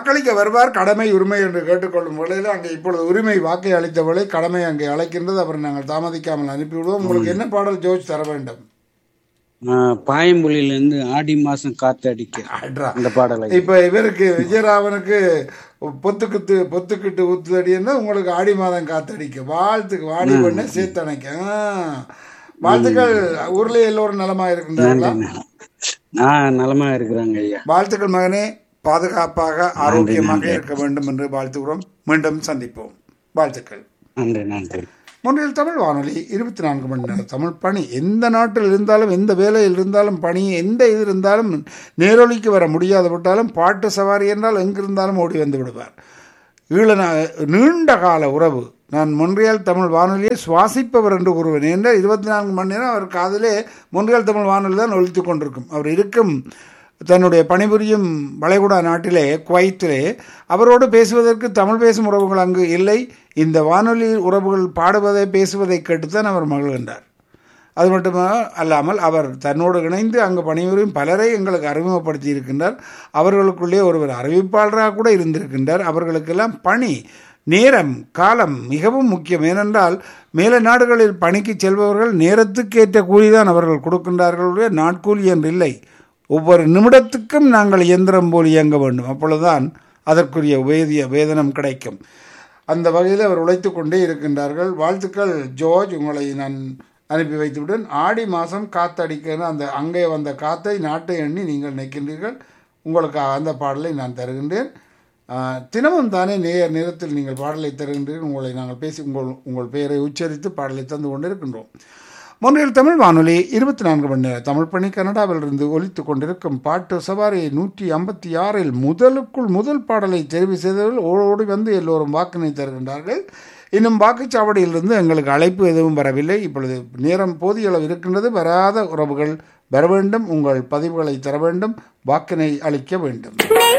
வாக்களிக்க வருவார் கடமை உரிமை என்று கேட்டுக்கொள்ளும் வேளையில் அங்கே இப்பொழுது உரிமை வாக்கை அளித்த வேளை கடமை அங்கே அழைக்கின்றது அப்புறம் நாங்கள் தாமதிக்காமல் அனுப்பிவிடுவோம் உங்களுக்கு என்ன பாடல் ஜோஜ் தர வேண்டும் ஆஹ் பாயம்புலியில இருந்து ஆடி மாசம் காத்து அடிக்க அட்ரா. அந்த பாடலை இப்ப இவருக்கு விஜயராவனுக்கு பொத்துக்குத்து பொத்துக்கிட்டு ஊத்துதடின்னா உங்களுக்கு ஆடி மாதம் காத்தடிக்க வாழ்த்துக்கு வாடி பண்ண சேர்த்தணைக்க வாழ்த்துக்கள் ஊர்ல எல்லோரும் நலமா இருக்கின்றார்களா ஆஹ் நலமா இருக்கிறாங்க ஐயா வாழ்த்துக்கள் மகனே பாதுகாப்பாக ஆரோக்கியமாக இருக்க வேண்டும் என்று வாழ்த்துகிறோம் மீண்டும் சந்திப்போம் வாழ்த்துக்கள் நன்றி நன்றி முன்னில் தமிழ் வானொலி இருபத்தி நான்கு மணி நேரம் தமிழ் பணி எந்த நாட்டில் இருந்தாலும் எந்த வேலையில் இருந்தாலும் பணி எந்த இது இருந்தாலும் நேரொலிக்கு வர முடியாது விட்டாலும் பாட்டு சவாரி என்றால் எங்கிருந்தாலும் ஓடி வந்து விடுவார் ஈழ நா- நீண்ட கால உறவு நான் மொன்றியல் தமிழ் வானொலியை சுவாசிப்பவர் என்று கூறுவேன் என்றால் இருபத்தி நான்கு மணி நேரம் அவர் காதிலே மொன்றியல் தமிழ் வானொலி தான் ஒழித்து கொண்டிருக்கும் அவர் இருக்கும் தன்னுடைய பணிபுரியும் வளைகுடா நாட்டிலே குவைத்திலே அவரோடு பேசுவதற்கு தமிழ் பேசும் உறவுகள் அங்கு இல்லை இந்த வானொலி உறவுகள் பாடுவதை பேசுவதை கேட்டுத்தான் அவர் மகிழ்கின்றார் அது மட்டுமா அல்லாமல் அவர் தன்னோடு இணைந்து அங்கு பணிபுரியும் பலரை எங்களுக்கு அறிமுகப்படுத்தி இருக்கின்றார் அவர்களுக்குள்ளே ஒருவர் அறிவிப்பாளராக கூட இருந்திருக்கின்றார் அவர்களுக்கெல்லாம் பணி நேரம் காலம் மிகவும் முக்கியம் ஏனென்றால் மேல நாடுகளில் பணிக்கு செல்பவர்கள் நேரத்துக்கேற்ற கூலிதான் அவர்கள் கொடுக்கின்றார்கள் நாட்கூலி என்று இல்லை ஒவ்வொரு நிமிடத்துக்கும் நாங்கள் இயந்திரம் போல் இயங்க வேண்டும் அப்பொழுதுதான் அதற்குரிய வேதிய வேதனம் கிடைக்கும் அந்த வகையில் அவர் உழைத்து கொண்டே இருக்கின்றார்கள் வாழ்த்துக்கள் ஜோர்ஜ் உங்களை நான் அனுப்பி வைத்துவிட்டேன் ஆடி மாதம் காத்தடிக்கன்னு அந்த அங்கே வந்த காத்தை நாட்டை எண்ணி நீங்கள் நிற்கின்றீர்கள் உங்களுக்கு அந்த பாடலை நான் தருகின்றேன் ஆஹ், தினமும் தானே நேர் நேரத்தில் நீங்கள் பாடலை தருகின்றீர்கள் உங்களை நாங்கள் பேசி உங்கள் உங்கள் பெயரை உச்சரித்து பாடலை தந்து கொண்டு இருக்கின்றோம் முன்னில் தமிழ் வானொலி இருபத்தி நான்கு மணி நேரம் தமிழ் பணி கனடாவிலிருந்து ஒலித்து கொண்டிருக்கும் பாட்டு சவாரி நூற்றி ஐம்பத்தி ஆறில் முதலுக்குள் முதல் பாடலை தெரிவு செய்தவர்கள் ஓடி வந்து எல்லோரும் வாக்கினை தருகின்றார்கள் இன்னும் வாக்குச்சாவடியிலிருந்து எங்களுக்கு அழைப்பு எதுவும் வரவில்லை இப்பொழுது நேரம் போதிய அளவு இருக்கின்றது வராத உறவுகள் வர வேண்டும் உங்கள் பதிவுகளை தர வேண்டும் வாக்கினை அளிக்க வேண்டும்